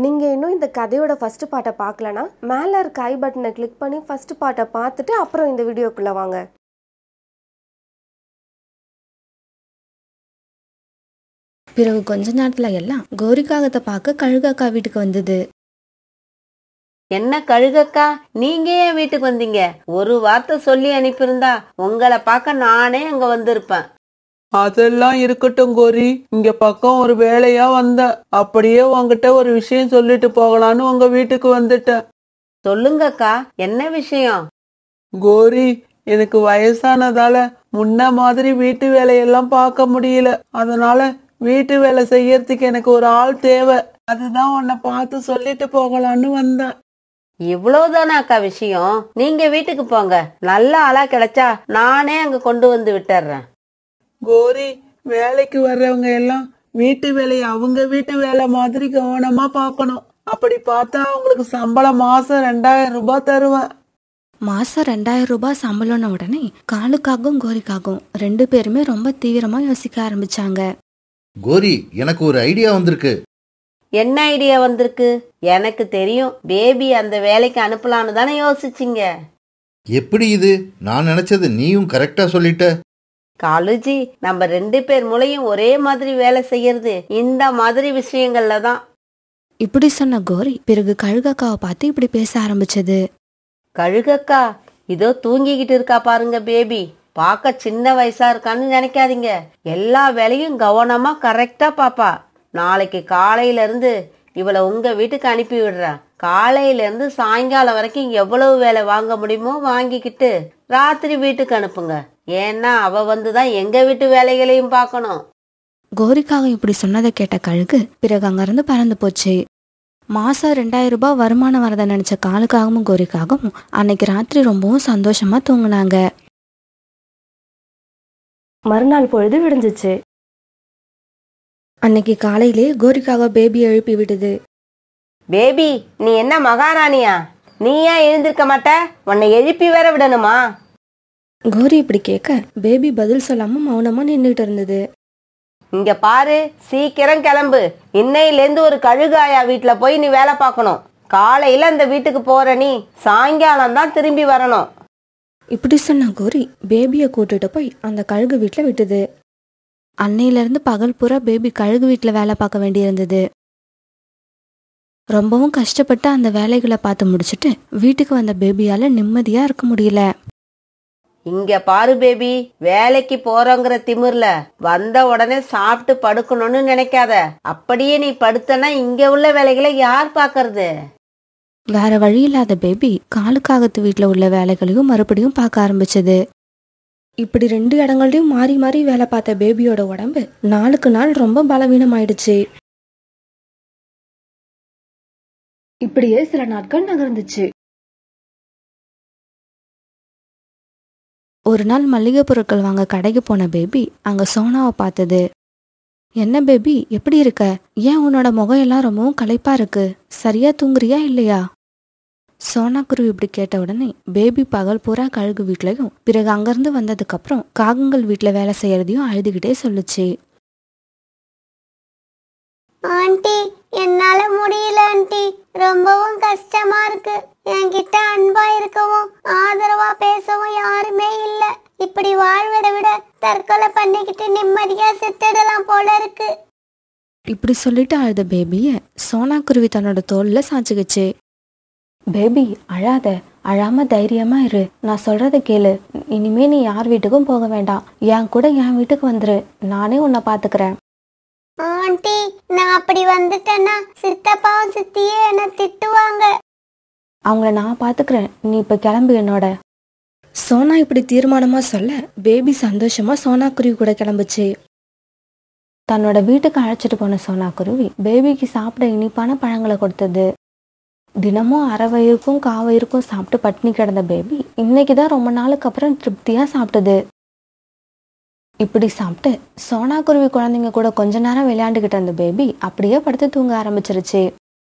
நீங்கள் இன்னும் இந்த கதையோட ஃபர்ஸ்ட் பார்ட்டை பார்க்கலனா மேலே இருக்க ஐ பட்டனை கிளிக் பண்ணி ஃபர்ஸ்ட் பார்ட்டை பார்த்துட்டு அப்புறம் இந்த வீடியோக்குள்ளே வாங்க பிறகு கொஞ்ச நேரத்துல எல்லாம் கௌரிக்காகத்தை பார்க்க கழுகாக்கா வீட்டுக்கு வந்தது என்ன கழுகக்கா நீங்க ஏன் வீட்டுக்கு வந்தீங்க ஒரு வார்த்தை சொல்லி அனுப்பியிருந்தா உங்களை பார்க்க நானே அங்க வந்திருப்பேன் அதெல்லாம் இருக்கட்டும் கோரி இங்க பக்கம் ஒரு வேலையா வந்தேன் அப்படியே உன்கிட்ட ஒரு விஷயம் சொல்லிட்டு போகலான்னு உங்க வீட்டுக்கு வந்துட்டேன் சொல்லுங்கக்கா என்ன விஷயம் கோரி எனக்கு வயசானதால முன்ன மாதிரி வீட்டு வேலையெல்லாம் பார்க்க முடியல அதனால வீட்டு வேலை செய்யறதுக்கு எனக்கு ஒரு ஆள் தேவை அதுதான் உன்னை பார்த்து சொல்லிட்டு போகலான்னு வந்தேன் இவ்வளவுதானா அக்கா விஷயம் நீங்க வீட்டுக்கு போங்க நல்ல ஆளா கிடைச்சா நானே அங்க கொண்டு வந்து விட்டுறேன் கோரி வேலைக்கு வர்றவங்க எல்லாம் வீட்டு வேலையை அவங்க வீட்டு வேலை மாதிரி கவனமா பார்க்கணும் அப்படி பார்த்தா அவங்களுக்கு சம்பளம் மாசம் ரெண்டாயிரம் ரூபாய் தருவேன் மாசம் ரெண்டாயிரம் ரூபாய் சம்பளம்ன உடனே காலுக்காகவும் கோரிக்காகவும் ரெண்டு பேருமே ரொம்ப தீவிரமா யோசிக்க ஆரம்பிச்சாங்க கோரி எனக்கு ஒரு ஐடியா வந்திருக்கு என்ன ஐடியா வந்திருக்கு எனக்கு தெரியும் பேபி அந்த வேலைக்கு அனுப்பலான்னு தானே யோசிச்சிங்க எப்படி இது நான் நினைச்சது நீயும் கரெக்டா சொல்லிட்ட காலுஜி நம்ம ரெண்டு பேர் மூளையும் ஒரே மாதிரி வேலை செய்யறது இந்த மாதிரி விஷயங்கள்ல தான் இப்படி சொன்ன கோரி பிறகு கழுகாக்காவை பார்த்து இப்படி பேச ஆரம்பிச்சது கழுகக்கா இதோ தூங்கிக்கிட்டு இருக்கா பாருங்க பேபி பார்க்க சின்ன வயசா இருக்கான்னு நினைக்காதீங்க எல்லா வேலையும் கவனமா கரெக்டா பாப்பா நாளைக்கு காலையில இருந்து இவளை உங்க வீட்டுக்கு அனுப்பி விடுறேன் காலையில இருந்து சாயங்காலம் வரைக்கும் எவ்வளவு வேலை வாங்க முடியுமோ வாங்கிக்கிட்டு ராத்திரி வீட்டுக்கு அனுப்புங்க ஏன்னா அவ வந்துதான் எங்க வீட்டு வேலைகளையும் பார்க்கணும் கோரிக்காக இப்படி சொன்னதை கேட்ட கழுகு பிறகு அங்கிருந்து பறந்து போச்சு மாசம் ரெண்டாயிரம் ரூபாய் வருமானம் வரத நினைச்ச காலுக்காகவும் கோரிக்காகவும் அன்னைக்கு ராத்திரி ரொம்பவும் சந்தோஷமா தூங்குனாங்க மறுநாள் பொழுது விடிஞ்சிச்சு அன்னைக்கு காலையிலே கோரிக்காக பேபி எழுப்பி விடுது பேபி நீ என்ன மகாராணியா நீ ஏன் எழுந்திருக்க மாட்ட உன்னை எழுப்பி வேற விடணுமா கோரி இப்படி கேட்க பேபி பதில் சொல்லாம மௌனமா நின்றுட்டு இருந்தது இங்க பாரு சீக்கிரம் கிளம்பு இன்னையில இருந்து ஒரு கழுகாயா வீட்ல போய் நீ வேலை பார்க்கணும் காலையில அந்த வீட்டுக்கு போற நீ சாயங்காலம் தான் திரும்பி வரணும் இப்படி சொன்ன கோரி பேபியை கூட்டிட்டு போய் அந்த கழுகு வீட்டில் விட்டுது அன்னையிலேருந்து பகல் பூரா பேபி கழுகு வீட்டில் வேலை பார்க்க வேண்டியிருந்தது ரொம்பவும் கஷ்டப்பட்டு அந்த வேலைகளை பார்த்து முடிச்சுட்டு வீட்டுக்கு வந்த பேபியால நிம்மதியா இருக்க முடியல இங்க பாரு பேபி வேலைக்கு போறோங்கிற திமிர்ல வந்த உடனே சாப்பிட்டு படுக்கணும்னு நினைக்காத அப்படியே நீ படுத்தனா இங்க உள்ள வேலைகளை யார் பாக்குறது வேற வழி இல்லாத பேபி காலுக்காகத்து வீட்டில் உள்ள வேலைகளையும் மறுபடியும் பார்க்க ஆரம்பிச்சது இப்படி ரெண்டு இடங்கள்லயும் மாறி மாறி வேலை பார்த்த பேபியோட உடம்பு நாளுக்கு நாள் ரொம்ப பலவீனமாயிடுச்சு இப்படியே சில நாட்கள் நகர்ந்துச்சு ஒரு நாள் மளிகை பொருட்கள் வாங்க கடைக்கு போன பேபி அங்க சோனாவை பார்த்தது என்ன பேபி எப்படி இருக்க ஏன் உன்னோட முகம் எல்லாம் ரொம்பவும் களைப்பா இருக்கு சரியா தூங்குறியா இல்லையா சோனா குருவி இப்படி கேட்ட உடனே பேபி பகல் பூரா கழுகு வீட்லயும் பிறகு அங்கிருந்து வந்ததுக்கு அப்புறம் காகங்கள் வீட்ல வேலை செய்யறதையும் அழுதுகிட்டே சொல்லுச்சு ஆண்டி என்னால முடியல ஆண்டி ரொம்பவும் கஷ்டமா இருக்கு என்கிட்ட அன்பா இருக்கவும் ஆதரவா பேசவும் யாருமே இல்ல இப்படி வாழ்வதை விட தற்கொலை பண்ணிக்கிட்டு நிம்மதியா செத்துடலாம் போல இருக்கு இப்படி சொல்லிட்டு அழுத பேபிய சோனா குருவி தன்னோட தோல்ல சாச்சுக்குச்சு பேபி அழாத அழாம தைரியமா இரு நான் சொல்றத கேளு இனிமே நீ யார் வீட்டுக்கும் போக வேண்டாம் என் கூட என் வீட்டுக்கு வந்துரு நானே உன்னை பாத்துக்கிறேன் ஆண்டி நான் அப்படி வந்துட்டேன்னா சித்தப்பாவும் சித்தியே என்ன திட்டுவாங்க அவங்கள நான் பாத்துக்கிறேன் நீ இப்ப கிளம்பு என்னோட சோனா இப்படி தீர்மானமா சொல்ல பேபி சந்தோஷமா சோனா குருவி கூட கிளம்புச்சு தன்னோட வீட்டுக்கு அழைச்சிட்டு போன சோனா குருவி பேபிக்கு சாப்பிட இனிப்பான பழங்களை கொடுத்தது தினமும் அரை வயிறுக்கும் கா வயிறுக்கும் சாப்பிட்டு பட்டினி கிடந்த பேபி இன்னைக்கு தான் ரொம்ப நாளுக்கு அப்புறம் திருப்தியா சாப்பிட்டது இப்படி சாப்பிட்டு சோனா குருவி குழந்தைங்க கூட கொஞ்ச நேரம் விளையாண்டுகிட்டு இருந்த பேபி அப்படியே படுத்து தூங்க ஆரம்பிச்சிருச்சு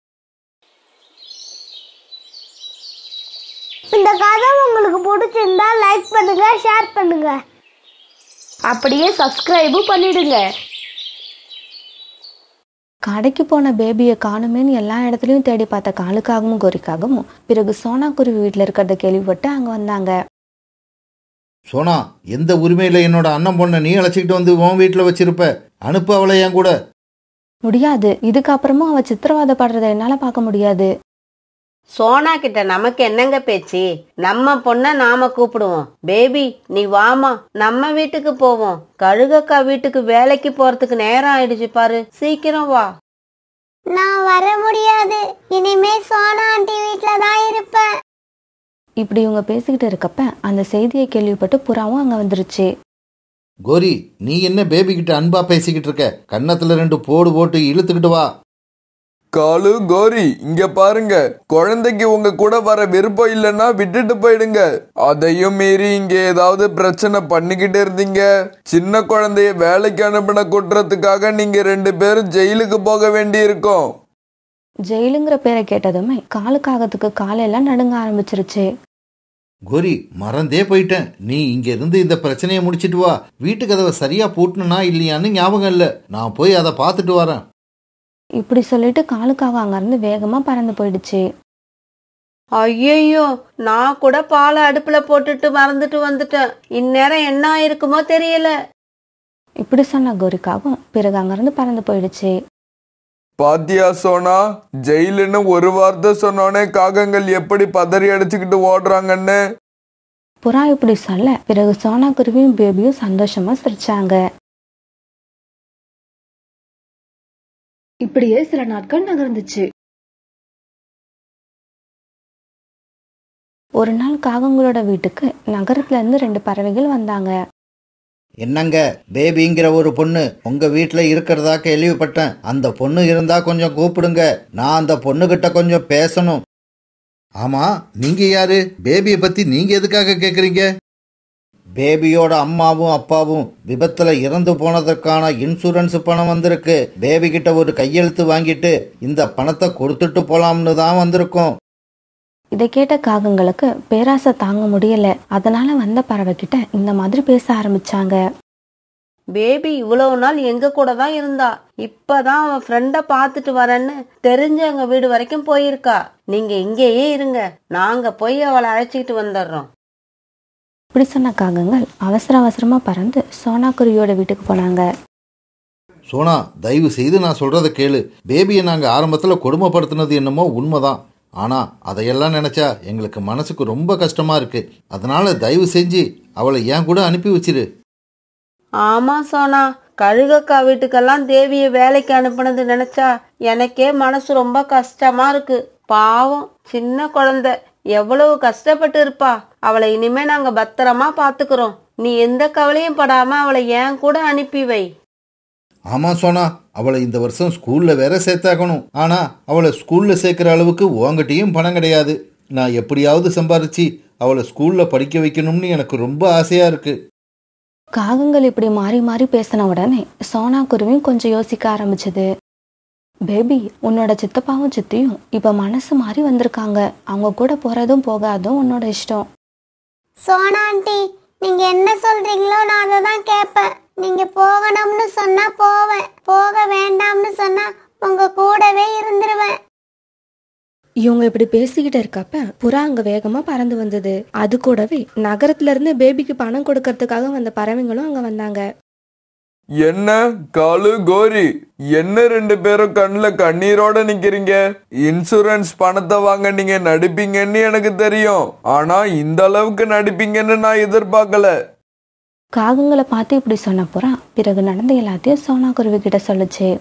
இந்த கதை உங்களுக்கு பிடிச்சிருந்தா லைக் பண்ணுங்க ஷேர் பண்ணுங்க அப்படியே சப்ஸ்கிரைபும் பண்ணிடுங்க கடைக்கு போன பேபியை காணுமேன்னு எல்லா இடத்துலையும் தேடி பார்த்த காலுக்காகவும் கோரிக்காகவும் பிறகு சோனா குருவி வீட்டில் இருக்கிறத கேள்விப்பட்டு அங்கே வந்தாங்க சோனா எந்த உரிமையில என்னோட அண்ணன் பொண்ணை நீ அழைச்சிக்கிட்டு வந்து உன் வீட்டில் வச்சிருப்ப அனுப்பு அவளை என் கூட முடியாது இதுக்கப்புறமும் அவ சித்திரவதைப்படுறத என்னால் பார்க்க முடியாது சோனா கிட்ட நமக்கு என்னங்க பேச்சு நம்ம பொண்ண நாம கூப்பிடுவோம் பேபி நீ வாமா நம்ம வீட்டுக்கு போவோம் கழுகக்கா வீட்டுக்கு வேலைக்கு போறதுக்கு நேரம் ஆயிடுச்சு பாரு சீக்கிரம் வா நான் வர முடியாது இனிமே சோனா ஆண்டி வீட்ல தான் இருப்பேன் இப்படி இவங்க பேசிக்கிட்டு இருக்கப்ப அந்த செய்தியை கேள்விப்பட்டு புறாவும் அங்கே வந்துருச்சு கோரி நீ என்ன பேபி கிட்ட அன்பா பேசிக்கிட்டு இருக்க கன்னத்துல ரெண்டு போடு போட்டு இழுத்துக்கிட்டு வா காலு கோரி இங்க பாருங்க குழந்தைக்கு உங்க கூட வர விருப்பம் இல்லைன்னா விட்டுட்டு போயிடுங்க அதையும் மீறி இங்க ஏதாவது பிரச்சனை பண்ணிக்கிட்டு இருந்தீங்க சின்ன குழந்தைய வேலைக்கு அனுப்பின குற்றத்துக்காக நீங்க ரெண்டு பேரும் ஜெயிலுக்கு போக வேண்டியிருக்கும் ஜெயிலுங்கிற பேரை கேட்டதுமே காலுக்காகத்துக்கு காலையெல்லாம் நடுங்க ஆரம்பிச்சிருச்சு கோரி மறந்தே போயிட்டேன் நீ இங்க இருந்து இந்த பிரச்சனையை முடிச்சிட்டு வா வீட்டு கதவை சரியா பூட்டணுனா இல்லையான்னு ஞாபகம் இல்ல நான் போய் அதை பார்த்துட்டு வரேன் இப்படி சொல்லிட்டு காலுக்காக அங்கேருந்து வேகமாக பறந்து போயிடுச்சு ஐயையோ நான் கூட பாலை அடுப்புல போட்டுட்டு மறந்துட்டு வந்துட்டேன் இந்நேரம் என்ன ஆயிருக்குமோ தெரியல இப்படி சொன்ன கோரிக்காகவும் பிறகு அங்கேருந்து பறந்து போயிடுச்சு பாத்தியா சோனா ஜெயிலுன்னு ஒரு வார்த்தை சொன்னோனே காகங்கள் எப்படி பதறி அடிச்சுக்கிட்டு ஓடுறாங்கன்னு புறா இப்படி சொல்ல பிறகு சோனா குருவியும் பேபியும் சந்தோஷமா சிரிச்சாங்க இப்படியே சில நாட்கள் நகர்ந்துச்சு ஒரு நாள் காகங்களோட வீட்டுக்கு நகரத்துல இருந்து ரெண்டு பறவைகள் வந்தாங்க என்னங்க பேபிங்கிற ஒரு பொண்ணு உங்க வீட்டில் இருக்கிறதா கேள்விப்பட்டேன் அந்த பொண்ணு இருந்தா கொஞ்சம் கூப்பிடுங்க நான் அந்த பொண்ணுகிட்ட கொஞ்சம் பேசணும் ஆமா நீங்க யாரு பேபியை பத்தி நீங்க எதுக்காக கேக்குறீங்க பேபியோட அம்மாவும் அப்பாவும் விபத்துல இறந்து போனதற்கான இன்சூரன்ஸ் பணம் வந்திருக்கு பேபி கிட்ட ஒரு கையெழுத்து வாங்கிட்டு இந்த பணத்தை கொடுத்துட்டு போலாம்னு தான் வந்திருக்கோம் இதை கேட்ட காகங்களுக்கு பேராசை தாங்க முடியல அதனால வந்த பறவை கிட்ட இந்த மாதிரி பேச ஆரம்பிச்சாங்க பேபி இவ்வளவு நாள் எங்க கூட தான் இருந்தா இப்பதான் அவன் ஃப்ரெண்ட பார்த்துட்டு வரேன்னு தெரிஞ்சு எங்க வீடு வரைக்கும் போயிருக்கா நீங்க இங்கேயே இருங்க நாங்க போய் அவளை அழைச்சிக்கிட்டு வந்துடுறோம் இப்படி சொன்ன காகங்கள் அவசர அவசரமா பறந்து சோனா குருவியோட வீட்டுக்கு போனாங்க சோனா தயவு செய்து நான் சொல்றத கேளு பேபியை நாங்க ஆரம்பத்துல கொடுமைப்படுத்தினது என்னமோ உண்மைதான் ஆனா அதையெல்லாம் நினைச்சா எங்களுக்கு மனசுக்கு ரொம்ப கஷ்டமா இருக்கு அதனால தயவு செஞ்சு அவளை என் கூட அனுப்பி வச்சிரு ஆமா சோனா கழுகக்கா வீட்டுக்கெல்லாம் தேவிய வேலைக்கு அனுப்புனது நினைச்சா எனக்கே மனசு ரொம்ப கஷ்டமா இருக்கு பாவம் சின்ன குழந்தை எவ்வளவு கஷ்டப்பட்டு இருப்பா அவளை இனிமே நாங்க பத்திரமா பாத்துக்கிறோம் நீ எந்த கவலையும் படாம அவளை ஏன் கூட அனுப்பி வை ஆமா சோனா அவளை இந்த வருஷம் ஸ்கூல்ல வேற சேர்த்தாக்கணும் ஆனா அவளை ஸ்கூல்ல சேர்க்கிற அளவுக்கு உங்ககிட்டயும் பணம் கிடையாது நான் எப்படியாவது சம்பாரிச்சு அவளை ஸ்கூல்ல படிக்க வைக்கணும்னு எனக்கு ரொம்ப ஆசையா இருக்கு காகங்கள் இப்படி மாறி மாறி பேசின உடனே சோனா குருவியும் கொஞ்சம் யோசிக்க ஆரம்பிச்சது பேபி உன்னோட சித்தப்பாவும் சித்தியும் இப்ப மனசு மாறி வந்திருக்காங்க அவங்க கூட போறதும் போகாதும் உன்னோட இஷ்டம் சோனா ஆண்டி நீங்க என்ன சொல்றீங்களோ நான் அதை தான் கேட்பேன் நீங்க போகணும்னு சொன்னா போவேன் போக வேண்டாம்னு சொன்னா உங்க கூடவே இருந்துருவேன் இவங்க இப்படி பேசிக்கிட்டு இருக்கப்ப புறா அங்க வேகமா பறந்து வந்தது அது கூடவே நகரத்துல இருந்து பேபிக்கு பணம் கொடுக்கறதுக்காக வந்த பறவைங்களும் அங்க வந்தாங்க என்ன காலு கோரி என்ன ரெண்டு பேரும் கண்ணுல கண்ணீரோட நிக்கிறீங்க இன்சூரன்ஸ் பணத்தை வாங்க நீங்க நடிப்பீங்கன்னு எனக்கு தெரியும் ஆனா இந்த அளவுக்கு நடிப்பீங்கன்னு நான் எதிர்பார்க்கல காகங்களை பார்த்து இப்படி சொன்ன புறா பிறகு நடந்த எல்லாத்தையும் சோனா குருவி கிட்ட சொல்லுச்சு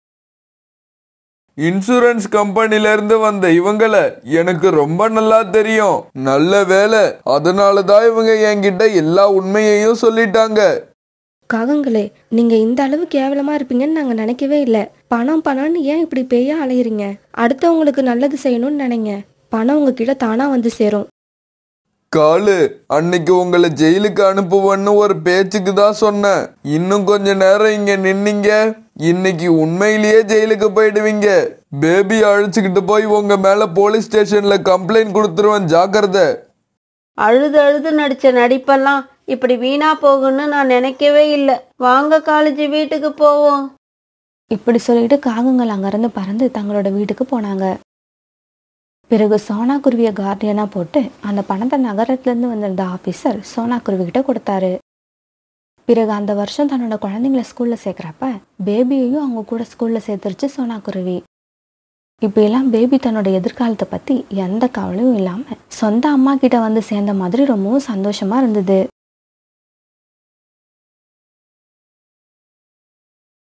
இன்சூரன்ஸ் கம்பெனில இருந்து வந்த இவங்கள எனக்கு ரொம்ப நல்லா தெரியும் நல்ல வேலை அதனாலதான் இவங்க என்கிட்ட எல்லா உண்மையையும் சொல்லிட்டாங்க காகங்களே நீங்க இந்த அளவு கேவலமா இருப்பீங்கன்னு நாங்க நினைக்கவே இல்லை பணம் பணம்னு ஏன் இப்படி பேயா அலையுறீங்க அடுத்தவங்களுக்கு நல்லது செய்யணும்னு நினைங்க பணம் உங்ககிட்ட தானா வந்து சேரும் காலு அன்னைக்கு உங்களை ஜெயிலுக்கு அனுப்புவேன்னு ஒரு பேச்சுக்கு தான் சொன்னேன் இன்னும் கொஞ்ச நேரம் இங்க நின்னீங்க இன்னைக்கு உண்மையிலேயே ஜெயிலுக்கு போயிடுவீங்க பேபி அழைச்சுக்கிட்டு போய் உங்க மேல போலீஸ் ஸ்டேஷன்ல கம்ப்ளைண்ட் கொடுத்துருவேன் ஜாக்கிரதை அழுது அழுது நடிச்ச நடிப்பெல்லாம் இப்படி வீணா போகும்னு நான் நினைக்கவே இல்லை வாங்க காலேஜ் வீட்டுக்கு போவோம் இப்படி சொல்லிட்டு காகங்கள் அங்கிருந்து பறந்து தங்களோட வீட்டுக்கு போனாங்க பிறகு சோனா குருவியை கார்டியனா போட்டு அந்த பணத்தை நகரத்துலேருந்து வந்திருந்த ஆஃபீஸர் சோனா குருவி கிட்ட கொடுத்தாரு பிறகு அந்த வருஷம் தன்னோட குழந்தைங்கள ஸ்கூல்ல சேர்க்குறப்ப பேபியையும் அவங்க கூட ஸ்கூல்ல சேர்த்துருச்சு சோனா குருவி இப்படியெல்லாம் பேபி தன்னோட எதிர்காலத்தை பத்தி எந்த கவலையும் இல்லாம சொந்த அம்மா கிட்ட வந்து சேர்ந்த மாதிரி ரொம்பவும் சந்தோஷமா இருந்தது